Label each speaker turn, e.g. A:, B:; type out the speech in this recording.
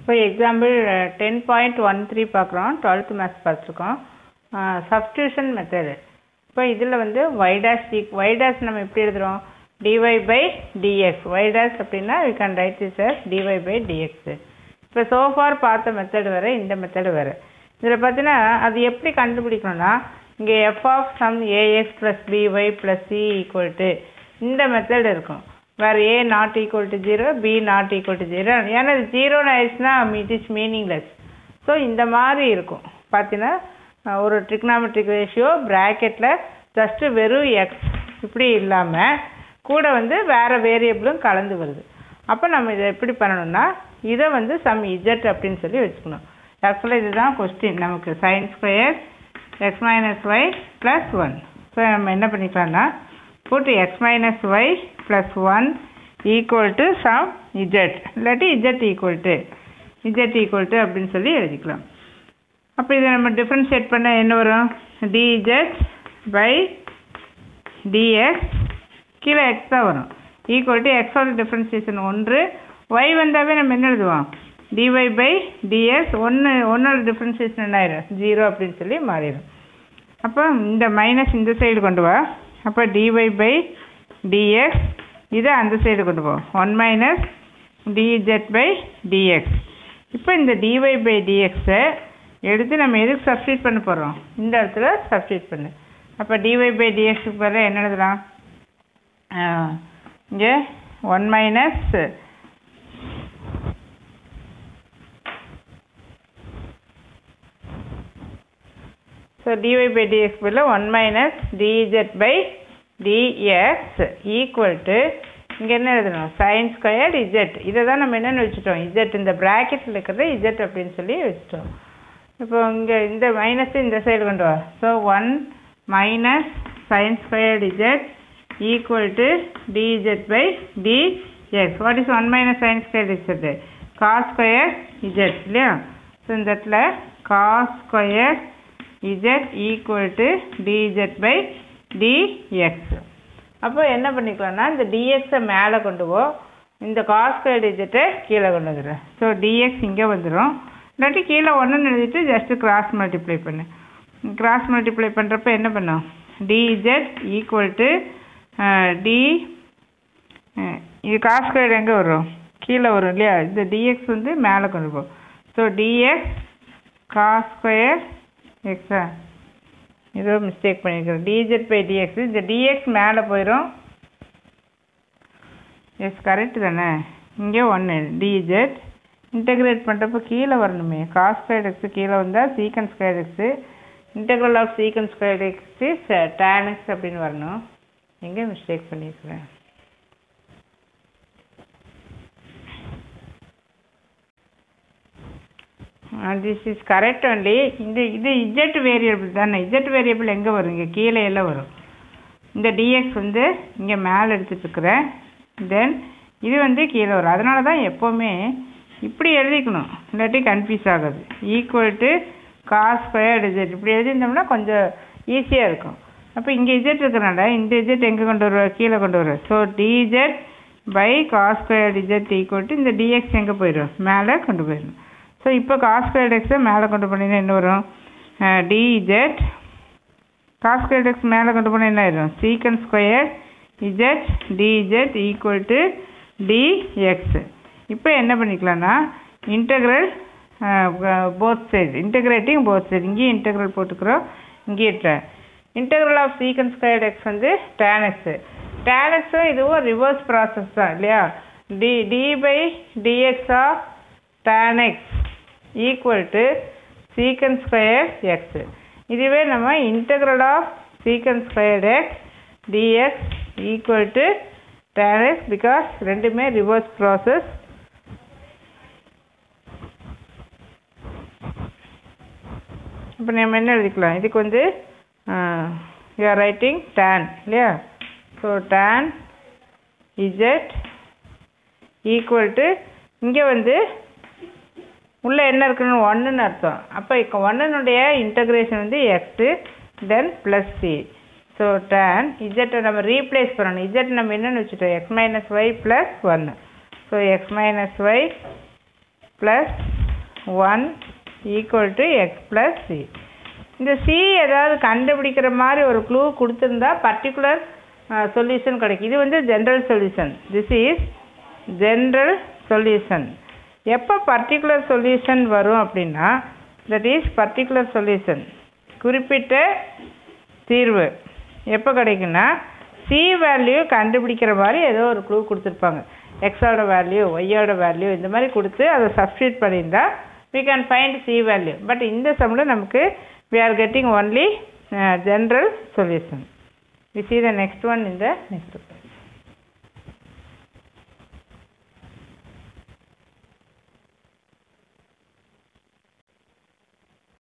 A: இப்போ example ten point one three பார்க்குறோம் twelfth maths பார்த்துருக்கோம் சப்ஸ்டியூஷன் மெத்தடு இப்போ இதில் வந்து y dash ஈக் y dash நம்ம எப்படி எழுதுகிறோம் dy by dx y dash அப்படின்னா we can write this as dy by dx இப்போ so far பார்த்த மெத்தடு வேறு இந்த மெத்தடு வேறு இதில் பார்த்தீங்கன்னா அது எப்படி கண்டுபிடிக்கணும்னா இங்கே F of some A X plus B Y plus C equal to இந்த மெத்தட் இருக்கும் வேறு A not equal to zero B not equal to zero ஏன்னா இது ஜீரோன்னு ஆயிடுச்சுன்னா இட் இஸ் மீனிங்லெஸ் ஸோ இந்த மாதிரி இருக்கும் பார்த்தீங்கன்னா அஹ், ஒரு ட்ரிக்னாமெட்ரிக் ரேஷியோ ப்ராக்கெட்டில் ஜஸ்ட்டு வெறும் எக்ஸ் இப்படி இல்லாமல் கூட வந்து வேறு வேரியபிளும் கலந்து வருது அப்போ நம்ம இதை எப்படி பண்ணணும்னா இதை வந்து சம் இஜெட் அப்படின்னு சொல்லி வச்சுக்கணும் ஆக்சுவலாக இதுதான் கொஸ்டின் நமக்கு sine square X minus Y plus one so நம்ம என்ன பண்ணிக்கலாம்னா put x minus y plus 1 equal to some z இல்லாட்டி z equal to z equal to அப்படின்னு சொல்லி எழுதிக்கலாம் அப்போ இதை நம்ம டிஃப்ரென்ஷியேட் பண்ண என்ன வரும் dz by dx கீழே x தான் வரும் ஈக்குவல் டு எக்ஸோட டிஃப்ரென்சியேஷன் ஒன்று y வந்தாவே நம்ம என்ன எழுதுவோம் dy by dx ஒன்று ஒன்னோட டிஃப்ரென்சியேஷன் என்ன ஆயிரும் ஜீரோ அப்படின்னு சொல்லி மாறிடும் அப்போ இந்த மைனஸ் இந்த சைடு கொண்டு வா அப்போ dy பை dx இதை அந்த சைடு கொண்டு போ one minus dz by dx இப்போ இந்த dy பை dx-ஐ எடுத்து நம்ம எதுக்கு சப்ஸ்டியூட் பண்ண போகிறோம் இந்த இடத்துல சப்ஸ்டியூட் பண்ணு அப்போ dy பை dx-க்கு பதிலாக என்ன எழுதலாம் இங்கே one minus so dy by dx பதில் one minus dz by dx equal to இங்கே என்ன எழுதணும் சைன் ஸ்கொயர் இஜெட் இதை தான் நம்ம என்னென்னு வச்சுட்டோம் இஜெட் இந்த ப்ராக்கெட்டில் இருக்கிறது இஜெட் அப்படின்னு சொல்லி வச்சுட்டோம் இப்போ இங்கே இந்த மைனஸ் இந்த சைடு கொண்டு வா so one minus sine square z equal to dz by dx what is one minus sine square z cos square z இல்லையா ஸோ இந்த இடத்துல cos square z equal to dz by dx அப்போ என்ன பண்ணிக்கலாம்னா இந்த dx-ஐ மேலே கொண்டு போ இந்த காஸ் ஸ்கொயர் டிஜிட்டை கீழே கொண்டு வந்துடுறேன் ஸோ dx இங்கே வந்துடும் இல்லாட்டி கீழே ஒன்றுன்னு எழுதிட்டு ஜஸ்ட்டு கிராஸ் மல்டிப்ளை பண்ணு கிராஸ் மல்டிப்ளை பண்ணுறப்ப என்ன பண்ணும் dz ஈக்குவல் டு டி இது காஸ் ஸ்கொயர் எங்கே வரும் கீழே வரும் இல்லையா இந்த dx வந்து மேலே கொண்டு போ ஸோ dx காஸ் ஸ்கொயர் எக்ஸா ஏதோ மிஸ்டேக் பண்ணியிருக்கிறேன் டிஜெட் பை டிஎக்ஸ் இந்த டிஎக்ஸ் மேலே போயிடும் எஸ் கரெக்டு தானே இங்கே ஒன்று டிஜெட் இன்டகிரேட் பண்ணுறப்ப கீழே வரணுமே காஸ் ஸ்கொயர் எக்ஸு கீழே வந்தால் secant square x integral of secant square x is tan x அப்படின்னு வரணும் எங்கே மிஸ்டேக் பண்ணியிருக்கிறேன் திஸ் இஸ் கரெக்ட் ஒன்லி இந்த இது இஜெட் வேரியபிள் தானே இஜெட் வேரியபிள் எங்கே வரும் இங்கே கீழே எல்லாம் வரும் இந்த டிஎக்ஸ் வந்து இங்கே மேலே எடுத்துட்டுருக்குறேன் தென் இது வந்து கீழே வரும் அதனால தான் எப்போவுமே இப்படி எழுதிக்கணும் இல்லாட்டி கன்ஃபியூஸ் ஆகாது equal to cos square z இப்படி எழுதியிருந்தோம்னா கொஞ்சம் ஈஸியாக இருக்கும் அப்போ இங்கே இஜெட் இருக்கிறனால இந்த இஜெட் எங்கே கொண்டு வருவா கீழே கொண்டு வருவா so dz by cos square z equal to இந்த டிஎக்ஸ் எங்கே போயிடும் மேலே கொண்டு போயிடும் ஸோ இப்போ காஸ் ஸ்கொயர் எக்ஸை மேலே கொண்டு போனீங்கன்னா என்ன வரும் டிஇஜெட் காஸ் ஸ்கொயர் எக்ஸ் மேலே கொண்டு போனால் என்ன ஆயிடும் secant square z dz equal to dx இப்போ என்ன பண்ணிக்கலாம்னா integral both side integrating both side இங்கேயும் இன்டெக்ரல் போட்டுக்கிறோம் இங்கேயும் integral of secant square x வந்து டேன் எக்ஸு டேன் எக்ஸும் இதுவும் ரிவர்ஸ் ப்ராசஸ் தான் இல்லையா d d by dx of tan x equal to secant square x இதுவே நம்ம integral of secant square x dx equal to tan x because ரெண்டுமே reverse process இப்போ நம்ம என்ன எழுதிக்கலாம் இதுக்கு வந்து யூஆர் ரைட்டிங் tan இல்லையா so tan z equal to இங்கே வந்து உள்ளே என்ன இருக்குன்னு ஒன்றுன்னு அர்த்தம் அப்போ இப்போ ஒன்னுடைய இன்டகிரேஷன் வந்து x then plus c so tan இஜெட்டை நம்ம ரீப்ளேஸ் பண்ணணும் இஜெட் நம்ம என்னென்னு வச்சுட்டோம் எக்ஸ் மைனஸ் ஒய் ப்ளஸ் ஒன்று so x minus Y plus one equal to x plus c இந்த சி ஏதாவது கண்டுபிடிக்கிற மாதிரி ஒரு க்ளூ கொடுத்துருந்தா பர்டிகுலர் சொல்யூஷன் கிடைக்கும் இது வந்து general solution this is general solution எப்போ பர்டிகுலர் சொல்யூஷன் வரும் அப்படின்னா தட் இஸ் பர்டிகுலர் சொல்யூஷன் குறிப்பிட்ட தீர்வு எப்போ கிடைக்குன்னா சி வேல்யூ கண்டுபிடிக்கிற மாதிரி ஏதோ ஒரு க்ளூ கொடுத்துருப்பாங்க எக்ஸோட வேல்யூ ஒய்யோட வேல்யூ இந்த மாதிரி கொடுத்து அதை சப்ஸ்டியூட் பண்ணியிருந்தா we can find c value but இந்த சம்மில் நமக்கு we are getting only uh, general solution we see the next one in the next book